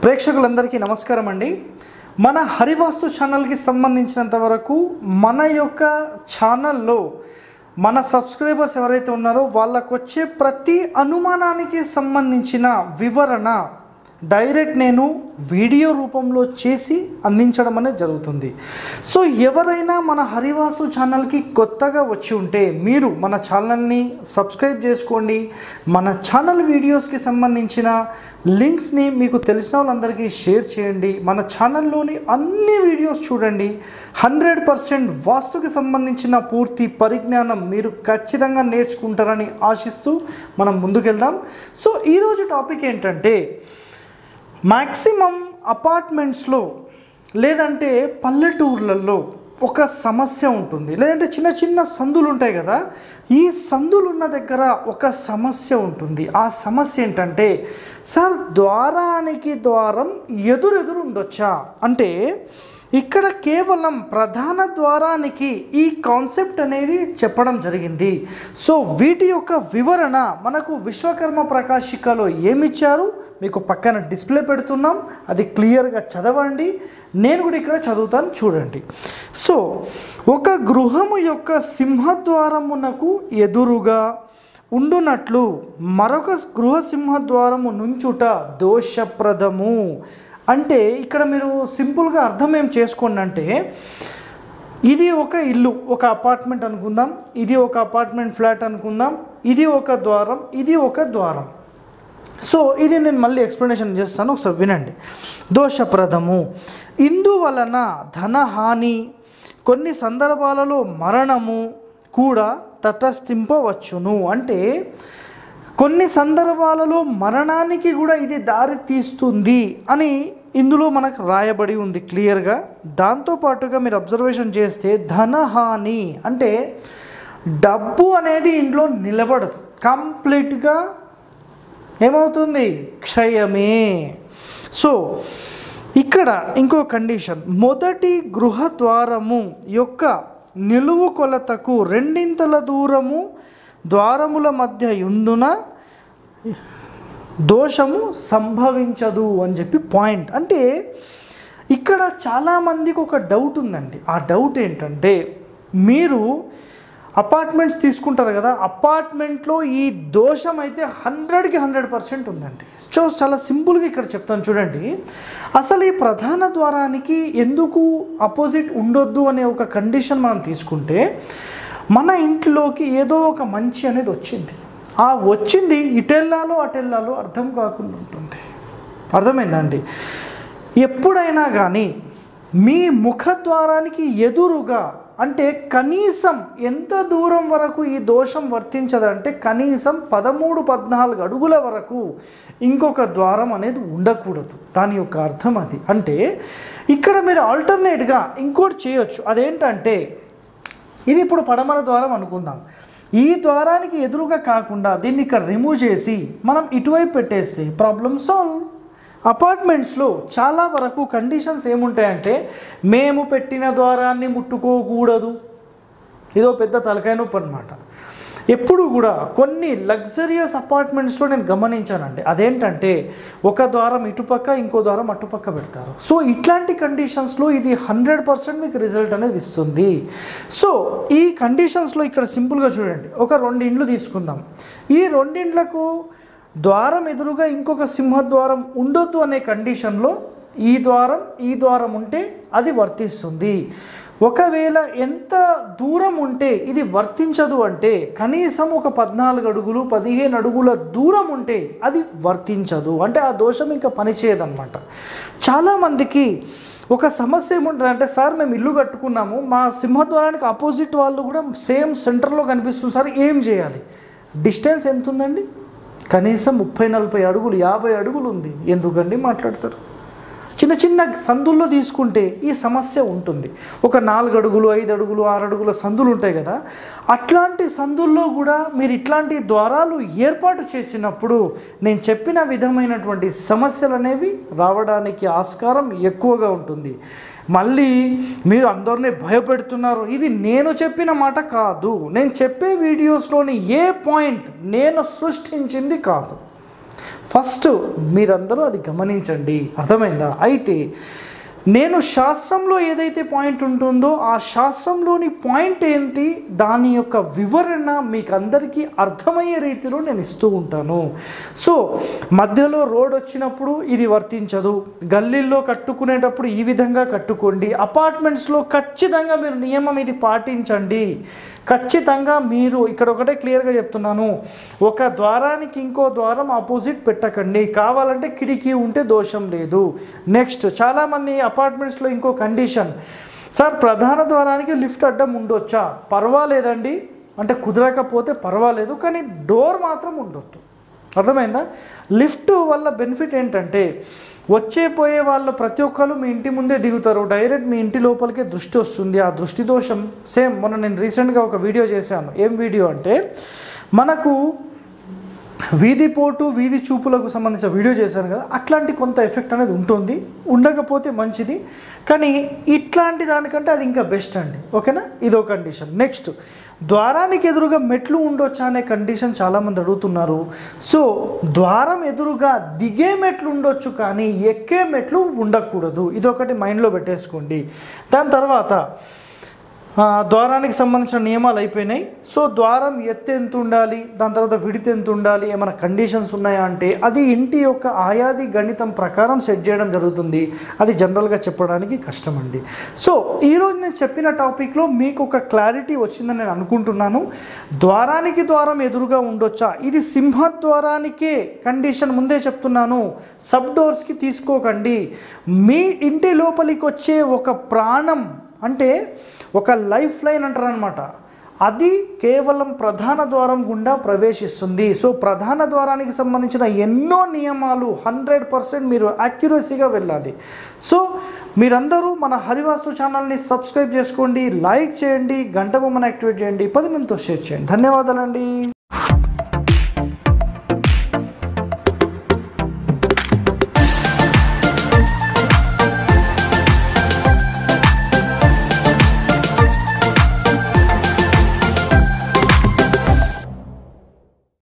ప్రేక్షకులందరికీ నమస్కారం అండి మన హరివాస్తు ఛానల్కి సంబంధించినంత వరకు మన యొక్క ఛానల్లో మన సబ్స్క్రైబర్స్ ఎవరైతే ఉన్నారో వాళ్ళకు వచ్చే ప్రతి అనుమానానికి సంబంధించిన వివరణ డైరెక్ట్ నేను వీడియో రూపంలో చేసి అందించడం అనేది జరుగుతుంది సో ఎవరైనా మన హరివాసు ఛానల్కి కొత్తగా వచ్చి ఉంటే మీరు మన ఛానల్ని సబ్స్క్రైబ్ చేసుకోండి మన ఛానల్ వీడియోస్కి సంబంధించిన లింక్స్ని మీకు తెలిసిన వాళ్ళందరికీ షేర్ చేయండి మన ఛానల్లోని అన్ని వీడియోస్ చూడండి హండ్రెడ్ పర్సెంట్ వాస్తుకి సంబంధించిన పూర్తి పరిజ్ఞానం మీరు ఖచ్చితంగా నేర్చుకుంటారని ఆశిస్తూ మనం ముందుకెళ్దాం సో ఈరోజు టాపిక్ ఏంటంటే మ్యాక్సిమం అపార్ట్మెంట్స్లో లేదంటే పల్లెటూర్లలో ఒక సమస్య ఉంటుంది లేదంటే చిన్న చిన్న సందులు ఉంటాయి కదా ఈ సందులు ఉన్న దగ్గర ఒక సమస్య ఉంటుంది ఆ సమస్య ఏంటంటే సార్ ద్వారానికి ద్వారం ఎదురెదురు ఉండొచ్చా అంటే ఇక్కడ కేవలం ప్రధాన ద్వారానికి ఈ కాన్సెప్ట్ అనేది చెప్పడం జరిగింది సో వీటి యొక్క వివరణ మనకు విశ్వకర్మ ప్రకాశికలో ఏమిచ్చారు మీకు పక్కన డిస్ప్లే పెడుతున్నాం అది క్లియర్గా చదవండి నేను కూడా ఇక్కడ చదువుతాను చూడండి సో ఒక గృహము యొక్క సింహద్వారమునకు ఎదురుగా ఉండునట్లు మరొక గృహ సింహద్వారము నుంచుట దోషప్రదము అంటే ఇక్కడ మీరు సింపుల్గా అర్థం ఏం చేసుకోండి అంటే ఇది ఒక ఇల్లు ఒక అపార్ట్మెంట్ అనుకుందాం ఇది ఒక అపార్ట్మెంట్ ఫ్లాట్ అనుకుందాం ఇది ఒక ద్వారం ఇది ఒక ద్వారం సో ఇది నేను మళ్ళీ ఎక్స్ప్లెనేషన్ చేస్తాను ఒకసారి వినండి దోషప్రదము ఇందువలన ధనహాని కొన్ని సందర్భాలలో మరణము కూడా తటస్థింపవచ్చును అంటే కొన్ని సందర్భాలలో మరణానికి కూడా ఇది దారి తీస్తుంది అని ఇందులో మనకు రాయబడి ఉంది క్లియర్గా దాంతోపాటుగా మీరు అబ్జర్వేషన్ చేస్తే ధనహాని అంటే డబ్బు అనేది ఇంట్లో నిలబడదు కంప్లీట్గా ఏమవుతుంది క్షయమే సో ఇక్కడ ఇంకో కండిషన్ మొదటి గృహ ద్వారము యొక్క నిలువు కొలతకు రెండింతల దూరము ద్వారముల మధ్య ఉందున దోషము సంభవించదు అని చెప్పి పాయింట్ అంటే ఇక్కడ చాలామందికి ఒక డౌట్ ఉందండి ఆ డౌట్ ఏంటంటే మీరు అపార్ట్మెంట్స్ తీసుకుంటారు కదా అపార్ట్మెంట్లో ఈ దోషం అయితే హండ్రెడ్కి హండ్రెడ్ పర్సెంట్ ఉందండి సో చాలా సింపుల్గా ఇక్కడ చెప్తాను చూడండి అసలు ఈ ప్రధాన ద్వారానికి ఎందుకు అపోజిట్ ఉండొద్దు అనే ఒక కండిషన్ మనం తీసుకుంటే మన ఇంట్లోకి ఏదో ఒక మంచి అనేది వచ్చింది ఆ వచ్చింది ఇటెల్లాలో అటెల్లాలో అర్థం కాకుండా ఉంటుంది అర్థమైందండి ఎప్పుడైనా కానీ మీ ముఖద్వారానికి ఎదురుగా అంటే కనీసం ఎంత దూరం వరకు ఈ దోషం వర్తించదంటే కనీసం పదమూడు పద్నాలుగు అడుగుల వరకు ఇంకొక ద్వారం అనేది ఉండకూడదు దాని యొక్క అర్థం అది అంటే ఇక్కడ మీరు ఆల్టర్నేట్గా ఇంకోటి చేయొచ్చు అదేంటంటే ఇది ఇప్పుడు పడమర ద్వారం అనుకుందాం ఈ ద్వారానికి ఎదురుగా కాకుండా దీన్ని ఇక్కడ రిమూవ్ చేసి మనం ఇటువైపు పెట్టేస్తే ప్రాబ్లమ్ సాల్వ్ అపార్ట్మెంట్స్లో చాలా వరకు కండిషన్స్ ఏముంటాయంటే మేము పెట్టిన ద్వారాన్ని ముట్టుకోకూడదు ఇదో పెద్ద తలకాయ నొప్పి అనమాట ఎప్పుడు కూడా కొన్ని లగ్జరియస్ అపార్ట్మెంట్స్లో నేను గమనించానండి అదేంటంటే ఒక ద్వారం ఇటుపక్క ఇంకో ద్వారం అటుపక్క పెడతారు సో ఇట్లాంటి కండిషన్స్లో ఇది హండ్రెడ్ పర్సెంట్ మీకు రిజల్ట్ అనేది ఇస్తుంది సో ఈ కండిషన్స్లో ఇక్కడ సింపుల్గా చూడండి ఒక రెండు ఇండ్లు తీసుకుందాం ఈ రెండిండ్లకు ద్వారం ఎదురుగా ఇంకొక సింహద్వారం ఉండొద్దు అనే కండిషన్లో ఈ ద్వారం ఈ ద్వారం ఉంటే అది వర్తిస్తుంది ఒకవేళ ఎంత దూరం ఉంటే ఇది వర్తించదు అంటే కనీసం ఒక పద్నాలుగు అడుగులు పదిహేను అడుగుల దూరం ఉంటే అది వర్తించదు అంటే ఆ దోషం ఇంకా పనిచేయదన్నమాట చాలామందికి ఒక సమస్య ఏముంటుందంటే సార్ మేము ఇల్లు కట్టుకున్నాము మా సింహద్వారానికి ఆపోజిట్ వాళ్ళు కూడా సేమ్ సెంటర్లో కనిపిస్తుంది సార్ ఏం చేయాలి డిస్టెన్స్ ఎంత ఉందండి కనీసం ముప్పై నలభై అడుగులు యాభై అడుగులు ఉంది ఎందుకండి మాట్లాడతారు చిన్న చిన్న సందుల్లో తీసుకుంటే ఈ సమస్య ఉంటుంది ఒక నాలుగు అడుగులు ఐదు అడుగులు ఆరు అడుగుల సందులు ఉంటాయి కదా అట్లాంటి సందుల్లో కూడా మీరు ఇట్లాంటి ద్వారాలు ఏర్పాటు చేసినప్పుడు నేను చెప్పిన విధమైనటువంటి సమస్యలు అనేవి రావడానికి ఆస్కారం ఎక్కువగా ఉంటుంది మళ్ళీ మీరు అందరినీ భయపెడుతున్నారు ఇది నేను చెప్పిన మాట కాదు నేను చెప్పే వీడియోస్లోని ఏ పాయింట్ నేను సృష్టించింది కాదు ఫస్ట్ మీరందరూ అది గమనించండి అర్థమైందా అయితే నేను శాస్త్రంలో ఏదైతే పాయింట్ ఉంటుందో ఆ శాస్త్రంలోని పాయింట్ ఏంటి దాని యొక్క వివరణ మీకు అందరికీ అర్థమయ్యే రీతిలో నేను ఇస్తూ ఉంటాను సో మధ్యలో రోడ్ వచ్చినప్పుడు ఇది వర్తించదు గల్లీల్లో కట్టుకునేటప్పుడు ఈ విధంగా కట్టుకోండి అపార్ట్మెంట్స్లో ఖచ్చితంగా మీరు నియమం ఇది పాటించండి ఖచ్చితంగా మీరు ఇక్కడ ఒకటే క్లియర్గా చెప్తున్నాను ఒక ద్వారానికి ఇంకో ద్వారం ఆపోజిట్ పెట్టకండి కావాలంటే కిటికీ ఉంటే దోషం లేదు నెక్స్ట్ చాలామంది అపార్ట్మెంట్స్లో ఇంకో కండిషన్ సార్ ప్రధాన ద్వారానికి లిఫ్ట్ అడ్డం ఉండొచ్చా పర్వాలేదండి అంటే కుదరకపోతే పర్వాలేదు కానీ డోర్ మాత్రం ఉండొద్దు అర్థమైందా లిఫ్ట్ వల్ల బెనిఫిట్ ఏంటంటే వచ్చే పోయే వాళ్ళు ప్రతి ఒక్కరు మీ ఇంటి ముందే దిగుతారు డైరెక్ట్ మీ ఇంటి లోపలికే దృష్టి వస్తుంది ఆ దృష్టి దోషం సేమ్ మొన్న నేను రీసెంట్గా ఒక వీడియో చేశాను ఏం వీడియో అంటే మనకు వీధి పోటు వీధి చూపులకు సంబంధించిన వీడియో చేశాను కదా అట్లాంటి కొంత ఎఫెక్ట్ అనేది ఉంటుంది ఉండకపోతే మంచిది కానీ ఇట్లాంటి దానికంటే అది ఇంకా బెస్ట్ అండి ఓకేనా ఇదో కండిషన్ నెక్స్ట్ ద్వారానికి ఎదురుగా మెట్లు ఉండొచ్చా అనే కండిషన్ చాలామంది అడుగుతున్నారు సో ద్వారం ఎదురుగా దిగే మెట్లు ఉండొచ్చు కానీ ఎక్కే మెట్లు ఉండకూడదు ఇదొకటి మైండ్లో పెట్టేసుకోండి దాని తర్వాత ఆ, ద్వారానికి సంబంధించిన నియమాలు అయిపోయినాయి సో ద్వారం ఎత్తు ఎంత ఉండాలి దాని తర్వాత విడితే ఎంత ఉండాలి ఏమైనా కండిషన్స్ ఉన్నాయా అంటే అది ఇంటి యొక్క ఆయాది గణితం ప్రకారం సెట్ చేయడం జరుగుతుంది అది జనరల్గా చెప్పడానికి కష్టం అండి సో ఈరోజు నేను చెప్పిన టాపిక్లో మీకు ఒక క్లారిటీ వచ్చిందని నేను అనుకుంటున్నాను ద్వారానికి ద్వారం ఎదురుగా ఉండొచ్చా ఇది సింహద్వారానికే కండిషన్ ముందే చెప్తున్నాను సబ్ డోర్స్కి తీసుకోకండి మీ ఇంటి లోపలికి వచ్చే ఒక ప్రాణం అంటే ఒక లైఫ్ లైన్ అంటారనమాట అది కేవలం ప్రధాన ద్వారం గుండా ప్రవేశిస్తుంది సో ప్రధాన ద్వారానికి సంబంధించిన ఎన్నో నియమాలు హండ్రెడ్ పర్సెంట్ మీరు యాక్యురసీగా వెళ్ళాలి సో మీరందరూ మన హరివాస్తు ఛానల్ని సబ్స్క్రైబ్ చేసుకోండి లైక్ చేయండి గంట బొమ్మను యాక్టివేట్ చేయండి పది మందితో షేర్ చేయండి ధన్యవాదాలండి